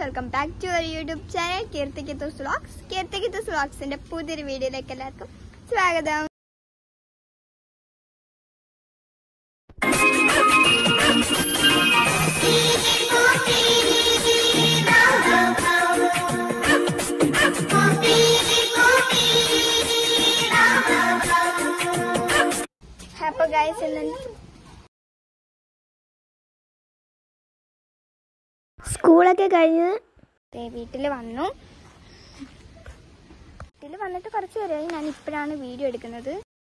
welcome back to our YouTube channel Keerthikkithoos vlogs Keerthikkithoos വ്ളോഗ്സിന്റെ പുതിയൊരു വീഡിയോയിലേക്ക് എല്ലാവർക്കും സ്വാഗതം അപ്പൊ ഗൈസ് ഇന്ന് സ്കൂളൊക്കെ കഴിഞ്ഞ് വീട്ടിൽ വന്നു വീട്ടിൽ വന്നിട്ട് കുറച്ച് പേരായി ഞാൻ ഇപ്പോഴാണ് വീഡിയോ എടുക്കുന്നത്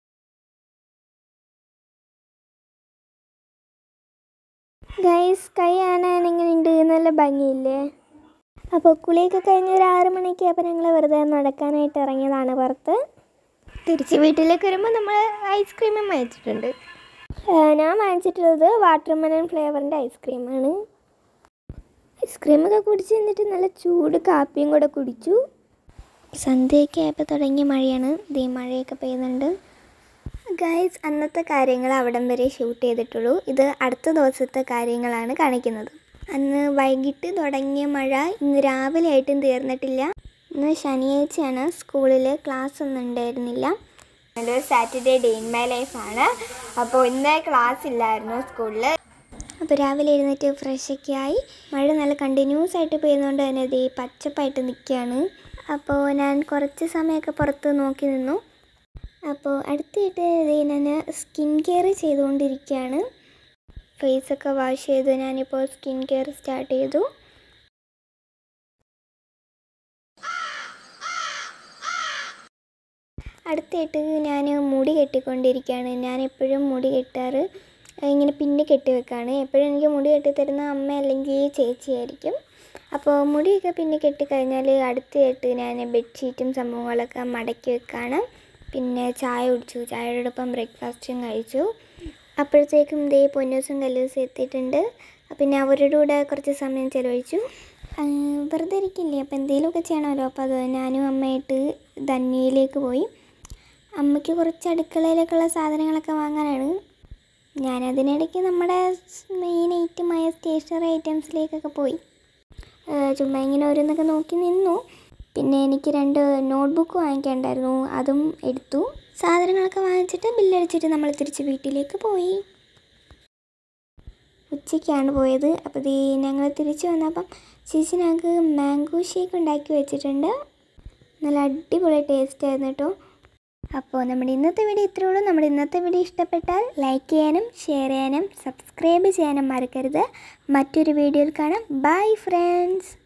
ഗൈസ് കൈ കാണാൻ എങ്ങനെയുണ്ട് നല്ല ഭംഗിയില്ലേ അപ്പോൾ കുളിയൊക്കെ കഴിഞ്ഞ് ഒരു ആറ് മണിക്ക് അപ്പോൾ ഞങ്ങൾ വെറുതെ നടക്കാനായിട്ട് ഇറങ്ങിയതാണ് പുറത്ത് തിരിച്ച് വീട്ടിലേക്ക് വരുമ്പോൾ നമ്മൾ ഐസ്ക്രീമും വാങ്ങിച്ചിട്ടുണ്ട് ഏഹ് ഞാൻ വാങ്ങിച്ചിട്ടുള്ളത് വാട്ടർമെലൺ ഫ്ലേവറിൻ്റെ ഐസ്ക്രീമാണ് ഐസ്ക്രീമൊക്കെ കുടിച്ച് എന്നിട്ട് നല്ല ചൂട് കാപ്പിയും കൂടെ കുടിച്ചു സന്ധ്യയൊക്കെ ആയപ്പോൾ തുടങ്ങിയ മഴയാണ് ദേ മഴയൊക്കെ പെയ്യുന്നുണ്ട് ഗൈസ് അന്നത്തെ കാര്യങ്ങൾ അവിടം വരെ ഷൂട്ട് ചെയ്തിട്ടുള്ളൂ ഇത് അടുത്ത ദിവസത്തെ കാര്യങ്ങളാണ് കാണിക്കുന്നത് അന്ന് വൈകിട്ട് തുടങ്ങിയ മഴ ഇന്ന് രാവിലെ ആയിട്ടും തീർന്നിട്ടില്ല ഇന്ന് ശനിയാഴ്ചയാണ് സ്കൂളിൽ ക്ലാസ് ഒന്നും ഉണ്ടായിരുന്നില്ല ഇത് സാറ്റർഡേ ഡേ ഇൻ മൈ ലൈഫാണ് അപ്പോൾ ഇന്ന് ക്ലാസ് ഇല്ലായിരുന്നു സ്കൂളിൽ അപ്പോൾ രാവിലെ എഴുന്നേറ്റ് ഫ്രഷൊക്കെ ആയി മഴ നല്ല കണ്ടിന്യൂസ് ആയിട്ട് പെയ്യുന്നതുകൊണ്ട് തന്നെ ഇത് പച്ചപ്പായിട്ട് നിൽക്കുകയാണ് അപ്പോൾ ഞാൻ കുറച്ച് സമയമൊക്കെ പുറത്ത് നോക്കി നിന്നു അപ്പോൾ അടുത്തായിട്ട് ഇത് ഞാൻ സ്കിൻ കെയർ ചെയ്തുകൊണ്ടിരിക്കുകയാണ് ഫേസൊക്കെ വാഷ് ചെയ്ത് ഞാനിപ്പോൾ സ്കിൻ കെയർ സ്റ്റാർട്ട് ചെയ്തു അടുത്തായിട്ട് ഞാൻ മുടി കെട്ടിക്കൊണ്ടിരിക്കുകയാണ് ഞാൻ എപ്പോഴും മുടി കെട്ടാറ് ഇങ്ങനെ പിന്നെ കെട്ടി വെക്കാണ് എപ്പോഴും എനിക്ക് മുടി കെട്ടി തരുന്ന അമ്മ അല്ലെങ്കിൽ ചേച്ചിയായിരിക്കും അപ്പോൾ മുടിയൊക്കെ പിന്നെ കെട്ടിക്കഴിഞ്ഞാൽ അടുത്തായിട്ട് ഞാൻ ബെഡ്ഷീറ്റും സംഭവങ്ങളൊക്കെ മടക്കി വെക്കാണ് പിന്നെ ചായ കുടിച്ചു ചായയോടൊപ്പം ബ്രേക്ക്ഫാസ്റ്റും കഴിച്ചു അപ്പോഴത്തേക്കും ദേ പൊന്നൂസും കല്ലൂസും എത്തിയിട്ടുണ്ട് പിന്നെ അവരുടെ കൂടെ കുറച്ച് സമയം ചിലവഴിച്ചു ആ, വെറുതെ ഇരിക്കില്ലേ അപ്പോൾ എന്തെങ്കിലുമൊക്കെ ചെയ്യണമല്ലോ അപ്പോൾ അത് ഞാനും അമ്മയായിട്ട് ധന്യയിലേക്ക് പോയി അമ്മയ്ക്ക് കുറച്ച് അടുക്കളയിലേക്കുള്ള സാധനങ്ങളൊക്കെ വാങ്ങാനാണ് ഞാനതിനിടയ്ക്ക് നമ്മുടെ മെയിൻ ഐറ്റമായ സ്റ്റേഷനറി ഐറ്റംസിലേക്കൊക്കെ പോയി ഏഹ് ചുമ്മാ ഇങ്ങനെ ഓരോന്നൊക്കെ നോക്കി നിന്നു പിന്നെ എനിക്ക് രണ്ട് നോട്ട്ബുക്ക് വാങ്ങിക്കാനുണ്ടായിരുന്നു അതും എടുത്തു സാധനങ്ങളൊക്കെ വാങ്ങിച്ചിട്ട് ബില്ലടിച്ചിട്ട് നമ്മൾ തിരിച്ച് വീട്ടിലേക്ക് പോയി ഉച്ചയ്ക്കാണ് പോയത് അപ്പോൾ ഇത് ഞങ്ങൾ തിരിച്ച് വന്നപ്പം ചേച്ചി ഞങ്ങൾക്ക് മാംഗോ ഷേക്ക് ഉണ്ടാക്കി വെച്ചിട്ടുണ്ട് നല്ല അടിപൊളി ടേസ്റ്റ് ആയിരുന്നു കേട്ടോ അപ്പോൾ നമ്മുടെ ഇന്നത്തെ വീഡിയോ ഇത്രയേ ഉള്ളൂ നമ്മുടെ ഇന്നത്തെ വീഡിയോ ഇഷ്ടപ്പെട്ടാൽ ലൈക്ക് ചെയ്യാനും ഷെയർ ചെയ്യാനും സബ്സ്ക്രൈബ് ചെയ്യാനും മറക്കരുത് മറ്റൊരു വീഡിയോയിൽ കാണാം ബൈ ഫ്രണ്ട്സ്